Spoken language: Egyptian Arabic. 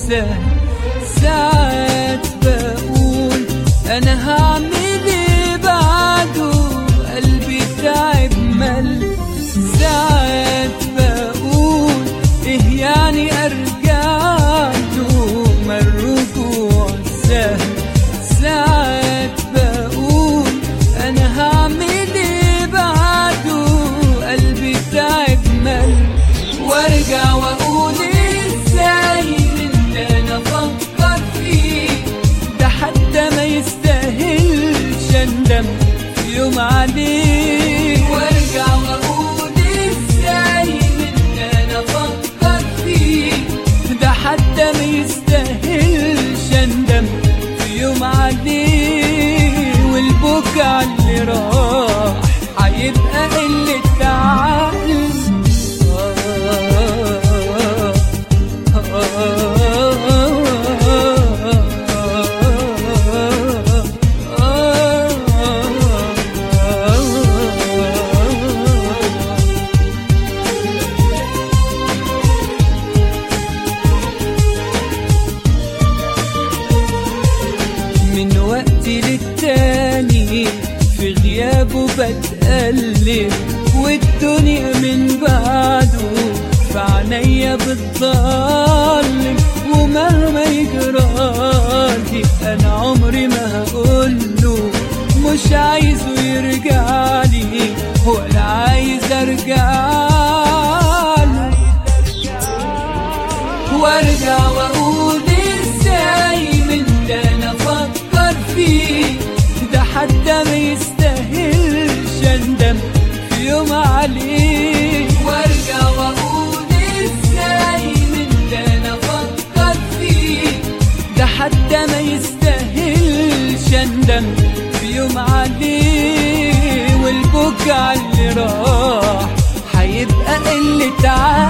السهل ساعات بقول انا هعمل ايه بعده قلبي تعب مل ساعات بقول ايه يعني ارجع له ما الرجوع سهل ساعات بقول انا هعمل ايه بعده قلبي تعب مل وارجع واقول ازاي من ده انا افكر فيه ده حتى ما يستاهلش اندم في يوم عليه وارجع واقول ازاي من ده انا افكر فيه ده حتى ما يستاهلش اندم في يوم عليه والبكا اللي راح هيبقى قلة عقل من وقت للتاني في غيابه بتقلب والدنيا من بعده في عينيا بتضلم ومهما يجرالي انا عمري ما هقوله مش عايزه يرجعلي ولا عايز ارجعله وارجع واقول ازاي من ده انا افكر فيه ده حتى ما يستاهلش اندم في يوم عليه وارجع واقول ازاي من ده انا افكر فيه ده حتى ما يستاهلش اندم في يوم عليه والبكا اللي راح هيبقى قلة عقل